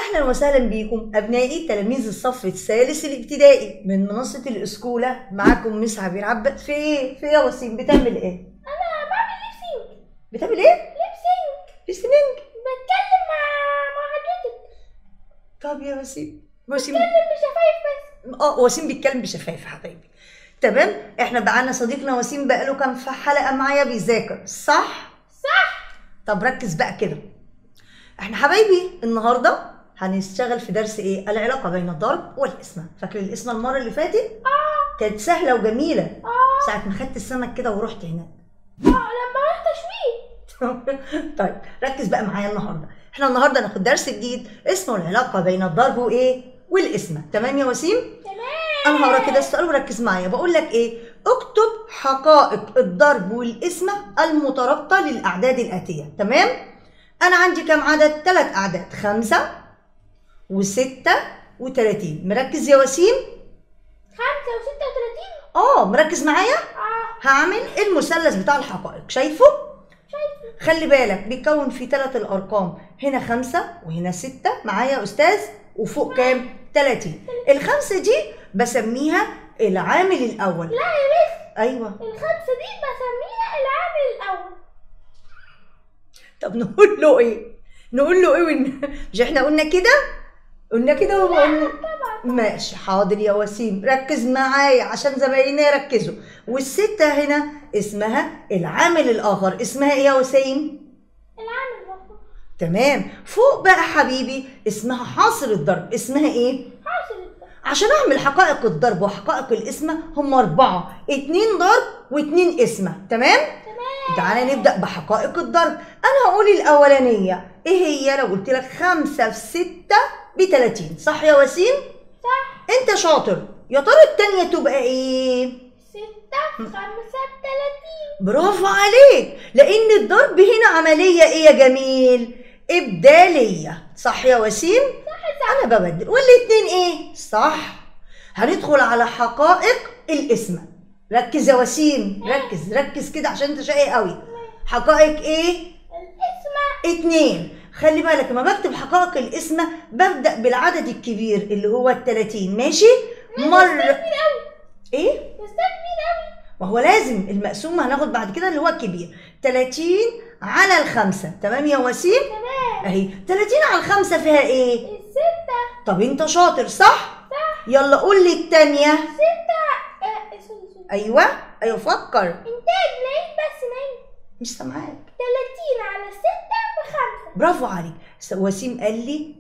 اهلا وسهلا بيكم ابنائي تلاميذ الصف الثالث الابتدائي من منصه الاسكوله معاكم مس عبير عبد في ايه في إيه يا وسيم بتعمل ايه انا بعمل ليبسينج بتعمل ايه ليبسينج listening بتكلم مع مع حضرتك طب يا وسيم وسيم بتكلم بشفايف بس اه وسيم بيتكلم بشفايف حبايبي تمام احنا معانا صديقنا وسيم بقاله كام في حلقه معايا بيذاكر صح صح طب ركز بقى كده احنا حبايبي النهارده هنشتغل في درس ايه العلاقه بين الضرب والاسم فاكر الاسم المره اللي فاتت اه كانت سهله وجميله اه ساعه ما خدت السمك كده ورحت هناك اه لما رحت تشويه طيب ركز بقى معايا النهارده احنا النهارده هناخد درس جديد اسمه العلاقه بين الضرب وايه والاسم تمام يا وسيم تمام انا هقرا كده السؤال وركز معايا بقول لك ايه اكتب حقائق الضرب والقسمه المترابطه للاعداد الاتيه تمام انا عندي كام عدد ثلاث اعداد خمسة وستة وثلاثين مركز يا وسيم خمسة وستة وتلاتين اه مركز معايا اه هعمل المثلث بتاع الحقائق شايفه شايفة خلي بالك بيتكون في ثلاث الارقام هنا خمسة وهنا ستة معايا يا استاذ وفوق كام 30 الخمسة دي بسميها العامل الاول لا يا مس ايوه الخمسة دي بسميها العامل الأول طب نقول له ايه نقول له ايه ون... مش احنا قلنا كده قلنا كده وما قلنا طبعا ماشي حاضر يا وسيم ركز معايا عشان زمايلنا يركزوا والستة هنا اسمها العامل الآخر اسمها ايه يا وسيم العامل الأول تمام فوق بقى حبيبي اسمها حاصر الضرب اسمها ايه حاصل الضرب عشان اعمل حقائق الضرب وحقائق القسمة هم أربعة اتنين ضرب واتنين قسمة تمام تمام تعالى نبدأ بحقائق الضرب أنا هقول الأولانية إيه هي لو قلت لك خمسة في ستة بتلاتين صح يا وسيم؟ صح أنت شاطر يا ترى التانية تبقى إيه؟ ستة في خمسة بتلاتين برافو عليك لأن الضرب هنا عملية إيه يا جميل؟ إبدالية صح يا وسيم؟ صح صح أنا ببدل والاتنين إيه؟ صح هندخل على حقائق القسمة ركز يا وسيم ركز ركز كده عشان انت شقي قوي حقائق ايه؟ الاسم اتنين خلي بالك لما بكتب حقائق القسمة ببدأ بالعدد الكبير اللي هو التلاتين ماشي؟ مرة كبير أوي ايه؟ بس ده كبير أوي ما هو لازم المقسوم هناخد بعد كده اللي هو الكبير 30 على الخمسة تمام يا وسيم؟ تمام اهي 30 على الخمسة فيها ايه؟ الستة طب انت شاطر صح؟ صح يلا قول لي التانية ستة آه سوري سوري ايوه ايوه فكر إنتاج نعيد بس نعيد مش سامعاك تلاتين على ستة بخمسة برافو عليك س- وسيم قال لي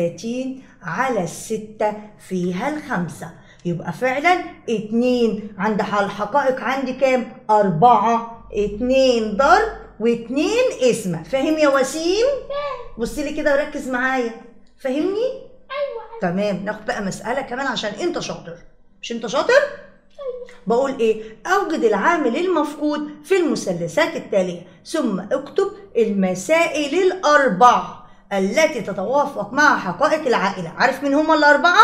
30 على الستة فيها الخمسة يبقى فعلا اتنين عند ح- الحقائق عندي كام؟ أربعة اتنين ضرب واتنين اسمة فاهم يا وسيم؟ فاهم بص لي كده وركز معايا فاهمني؟ أيوة تمام ناخد بقى مسألة كمان عشان انت شاطر مش انت شاطر؟ بقول ايه اوجد العامل المفقود في المثلثات التاليه ثم اكتب المسائل الاربعه التي تتوافق مع حقائق العائله عارف مين هم الاربعه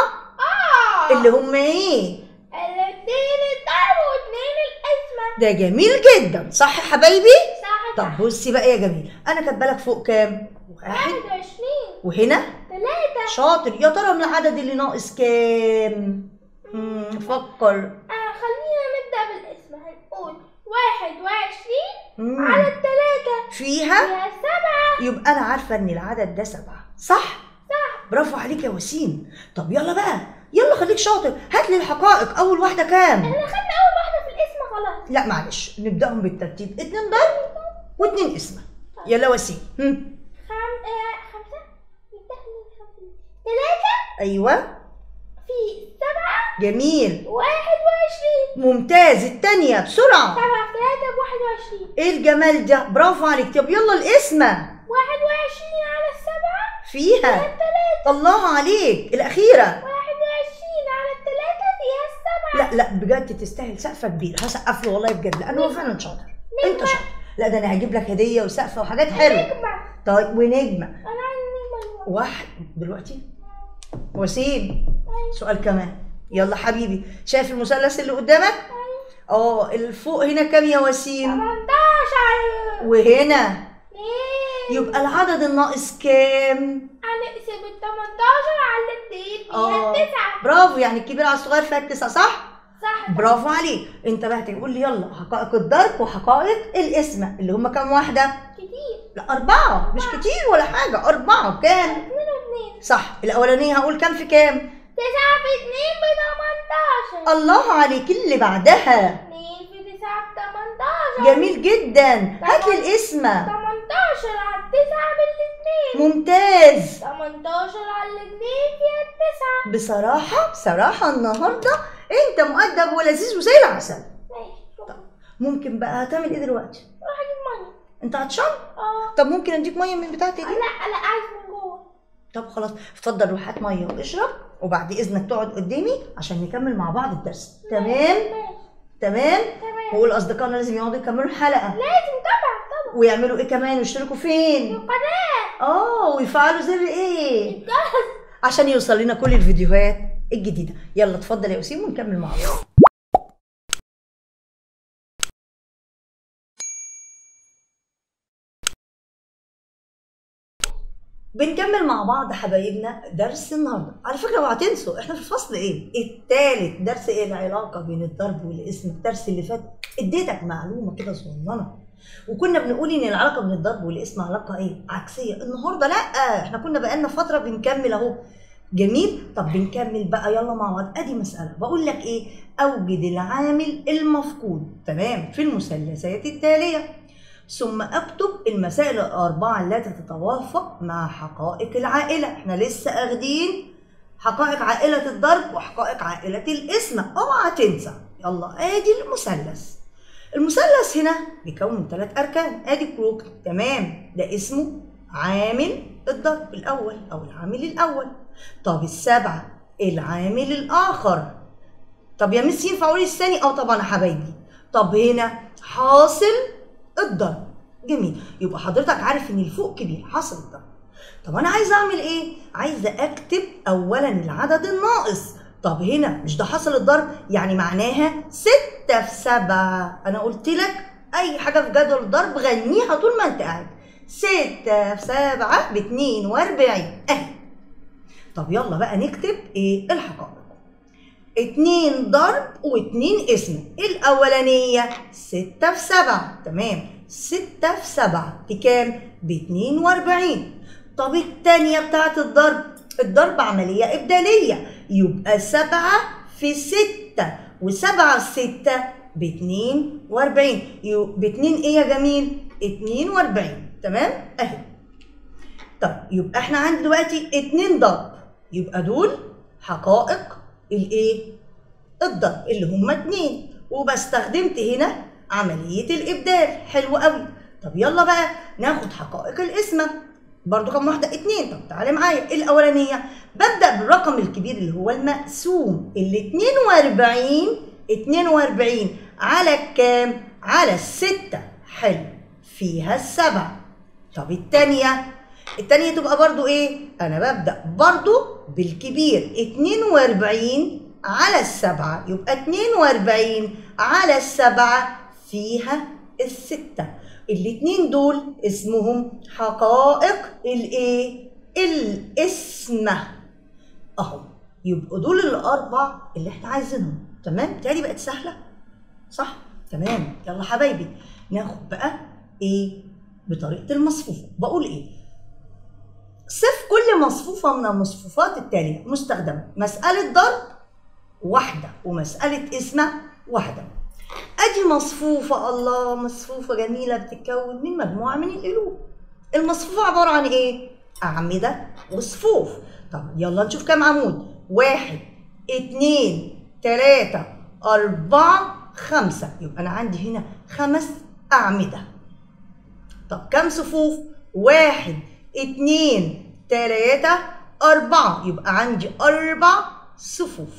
آه اللي هم ايه الاتنين الضرب واتنين القسمة ده جميل جدا صح يا حبايبي صح طب صح بصي بقى يا جميل انا كاتبه لك فوق كام واحد واحد وعشرين وهنا تلاتة شاطر يا ترى من العدد اللي ناقص كام مم، فكر آه خلينا نبدأ بالاسم هنقول واحد وعشرين مم. على التلاتة فيها فيها سبعة يبقى انا عارفه ان العدد ده سبعه صح صح برافو عليك يا وسيم طب يلا بقى يلا خليك شاطر هات لي الحقائق اول واحده كام احنا خدنا أول واحدة في الاسم خلاص لا معلش نبداهم بالترتيب اتنين ضرب واتنين اسمه يلا وسيم هم. خم... آه خمسة يتهني خمسة تلاتة ايوه في سبعة جميل واحد وعشرين ممتاز التانية بسرعة سبعة في تلاتة بواحد وعشرين ايه الجمال ده برافو عليك طب يلا الاسمة واحد وعشرين على السبعة فيها التلاتة الله عليك الأخيرة واحد وعشرين على التلاتة فيها السبعة لا لا بجد تستاهل سقفة كبيرة هسقف له والله بجد لأنه هو فعلا شاطر أنت شاطر لا ده أنا هجيب لك هدية وسقفة وحاجات حلوة نجمة طيب ونجمة أنا عايز نجمة الوقت. واحد دلوقتي وسيم سؤال كمان يلا حبيبي شايف المثلث اللي قدامك اه الفوق هنا كام يا وسيم 18 وهنا اتنين يبقى العدد الناقص كام على هنقسم ال 18 على الاتنين فيها اه التسعة برافو يعني الكبير على الصغير فيها التسعة صح؟ صح برافو عليك انت بقى تقول لي يلا حقائق الضرب وحقائق القسمة اللي هم كام واحدة؟ كتير لا أربعة مش كتير ولا حاجة أربعة كام؟ اتنين واتنين صح الأولانية هقول كام في كام؟ تسعة في اتنين ب 18 الله عليك اللي بعدها اتنين في تسعة ب 18 جميل جدا هات لي القسمة 18 على التسعة بالاتنين ممتاز 18 على الاتنين فيها التسعة بصراحة بصراحة النهاردة انت مؤدب ولذيذ وزي العسل ماشي شكرا ممكن بقى هتعمل ايه دلوقتي؟ روح اجيب مية انت عطشان؟ اه طب ممكن اديك مية من بتاعتي لا دي؟ لا عايز من جوه طب خلاص اتفضل روح هات مية واشرب وبعد اذنك تقعد قدامي عشان نكمل مع بعض الدرس تمام؟ ماشي تمام؟ تمام وقول اصدقائنا لازم يقعدوا يكملوا الحلقة لازم طبعا طبعا ويعملوا ايه كمان ويشتركوا فين؟ القناة اه ويفعلوا زر ايه؟ الجرس عشان يوصل لنا كل الفيديوهات الجديدة يلا اتفضل يا أسيم ونكمل مع بعض بنكمل مع بعض حبايبنا درس النهارده على فكره اوعى تنسوا احنا في الفصل ايه التالت درس ايه العلاقه بين الضرب والاسم الدرس اللي فات اديتك معلومه كده صغننه وكنا بنقول ان العلاقه بين الضرب والاسم علاقه ايه عكسيه النهارده لا احنا كنا بقالنا فتره بنكمل اهو جميل طب بنكمل بقى يلا مع بعض ادي مساله بقول لك ايه اوجد العامل المفقود تمام في المثلثات التاليه ثم اكتب المسائل الاربعه التي تتوافق مع حقائق العائله احنا لسه اخدين حقائق عائله الضرب وحقائق عائله الاسم اوعى تنسى يلا ادي المثلث المثلث هنا بيكون من ثلاث اركان ادي كروك تمام ده اسمه عامل الضرب الاول او العامل الاول طب السبعه العامل الاخر طب يا مس ينفع اقول الثاني اه طبعا يا حبايبي طب هنا حاصل الضرب جميل يبقى حضرتك عارف ان الفوق كبير حاصل الضرب طب انا عايزه اعمل ايه عايزه اكتب اولا العدد الناقص طب هنا مش ده حاصل الضرب يعني معناها ستة في سبعة أنا قلت لك أي حاجة في جدول الضرب غنيها طول ما أنت قاعد ستة في سبعة باتنين وأربعين أهي طب يلا بقى نكتب إيه الحقائق اتنين ضرب واتنين اسم الأولانية ستة في سبعة تمام ستة في سبعة بكام؟ باتنين وأربعين طب التانية بتاعت الضرب الضرب عملية إبدالية يبقى سبعة في ستة وسبعة في ستة باتنين وأربعين يو- باتنين إيه يا جميل؟ اتنين وأربعين تمام؟ أهي طب يبقى احنا عندي دلوقتي اتنين ضرب يبقى دول حقائق الايه؟ الضرب اللي هما اتنين وبستخدمت هنا عملية الإبدال حلو قوي طب يلا بقى ناخد حقائق القسمة برضو كم واحدة اتنين طب تعالى معايا الأولانية ببدأ بالرقم الكبير اللي هو المقسوم اللي 42 42 على الكام؟ على الستة حلو فيها السبعة طب التانية التانية تبقى برضو ايه؟ أنا ببدأ برضو بالكبير 42 على السبعة يبقى 42 على السبعة فيها الستة الاتنين دول اسمهم حقائق الايه؟ الاسمة اهو يبقوا دول الأربع اللي احنا عايزينهم تمام؟ تاني بقت سهلة صح؟ تمام يلا حبايبي ناخد بقى ايه؟ بطريقة المصفوفة بقول ايه؟ صف كل مصفوفة من المصفوفات التالية مستخدمة مسألة ضرب واحدة ومسألة اسمة واحدة أدي مصفوفة الله مصفوفة جميلة بتتكون من مجموعة من القلوب المصفوفة عبارة عن إيه؟ أعمدة وصفوف طب يلا نشوف كام عمود واحد اتنين تلاتة أربعة خمسة يبقى أنا عندي هنا خمس أعمدة طب كم صفوف؟ واحد اتنين تلاتة أربعة يبقى عندي أربع صفوف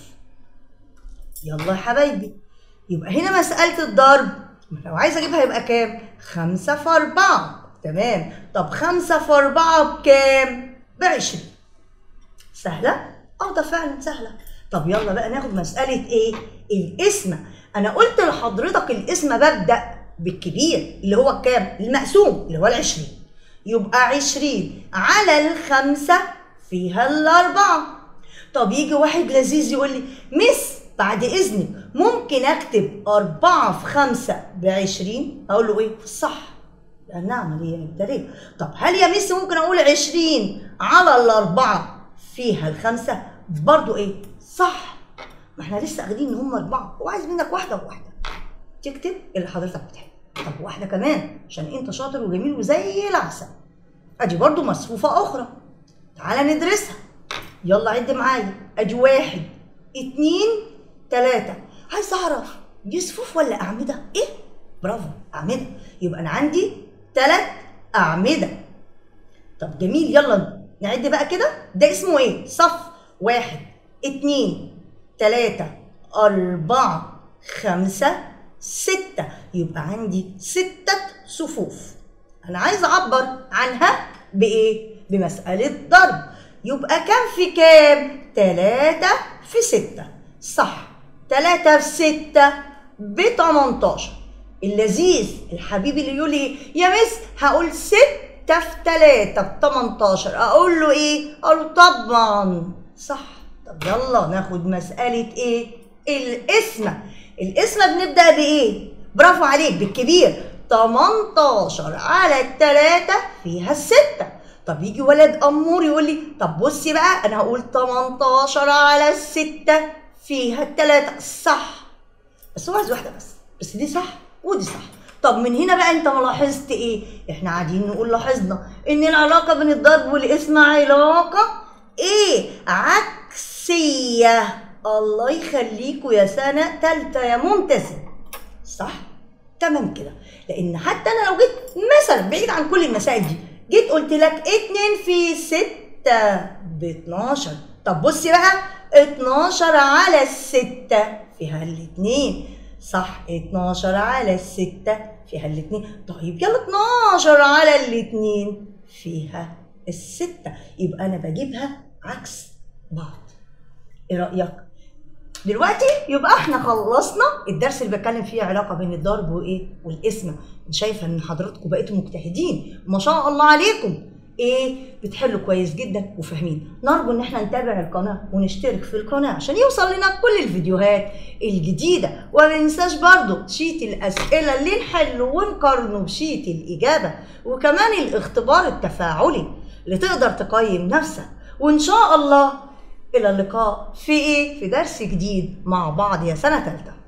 يلا يا حبايبي يبقى هنا مسألة الضرب لو عايز أجيبها يبقى كام؟ خمسة في أربعة تمام طب خمسة في أربعة بكام؟ بعشرين سهلة؟ اه ده فعلا سهلة طب يلا بقى ناخد مسألة ايه؟ القسمة أنا قلت لحضرتك القسمة ببدأ بالكبير اللي هو الكام؟ المقسوم اللي هو العشرين يبقى عشرين على الخمسة فيها الأربعة طب يجي واحد لذيذ يقول لي مس بعد إذنك ممكن أكتب أربعة في خمسة بعشرين أقول له إيه في الصح لأنها عملية إبدالية طب هل يا مس ممكن أقول عشرين على الأربعة فيها الخمسة برضو إيه صح ما احنا لسه قايلين ان هم اربعه هو عايز منك واحده وواحده تكتب اللي حضرتك بتحبه طب واحده كمان عشان انت شاطر وجميل وزي العسل ادي برضو مصفوفه اخرى تعالى ندرسها يلا عد معايا ادي واحد اتنين تلاته عايز اعرف دي صفوف ولا اعمده ايه برافو اعمده يبقى انا عندي تلات اعمده طب جميل يلا نعد بقى كده ده اسمه ايه صف واحد اتنين تلاتة أربعة خمسة ستة يبقى عندي ستة صفوف أنا عايز أعبر عنها بإيه؟ بمسألة ضرب يبقى كام في كام؟ تلاتة في ستة صح تلاتة في ستة بتمنتاشر اللذيذ الحبيب اللي يقول لي يا مس هقول ستة في تلاتة بتمنتاشر أقول له إيه؟ أقول له طبعا صح طب يلا ناخد مسألة ايه؟ القسمة القسمة بنبدأ بإيه؟ برافو عليك بالكبير 18 على التلاتة فيها الستة طب يجي ولد أمور يقول لي طب بصي بقى أنا هقول 18 على الستة فيها التلاتة صح بس هو عايز واحدة بس بس دي صح ودي صح طب من هنا بقى انت لاحظت ايه؟ احنا قاعدين نقول لاحظنا ان العلاقة بين الضرب والاسم علاقة ايه؟ عكسية الله يخليكوا يا سنة تالتة يا ممتازة صح؟ تمام كده لان حتى انا لو جيت مثلا بعيد عن كل المسائل دي جيت قلت لك اتنين في ستة ب 12 طب بصي بقى 12 على الستة فيها الاتنين صح 12 على الستة فيها الاتنين طيب يلا 12 على الاتنين فيها الستة يبقى أنا بجيبها عكس بعض إيه رأيك؟ دلوقتي يبقى احنا خلصنا الدرس اللي بتكلم فيه علاقه بين الضرب وايه والقسمه شايفه ان حضراتكم بقيتوا مجتهدين ما شاء الله عليكم ايه بتحلوا كويس جدا وفاهمين نرجو ان احنا نتابع القناه ونشترك في القناه عشان يوصل لنا كل الفيديوهات الجديده وما ننساش برضو شيت الاسئله اللي نحله ونقارنه بشيت الاجابه وكمان الاختبار التفاعلي اللي تقدر تقيم نفسك وان شاء الله الى اللقاء في ايه في درس جديد مع بعض يا سنه ثالثه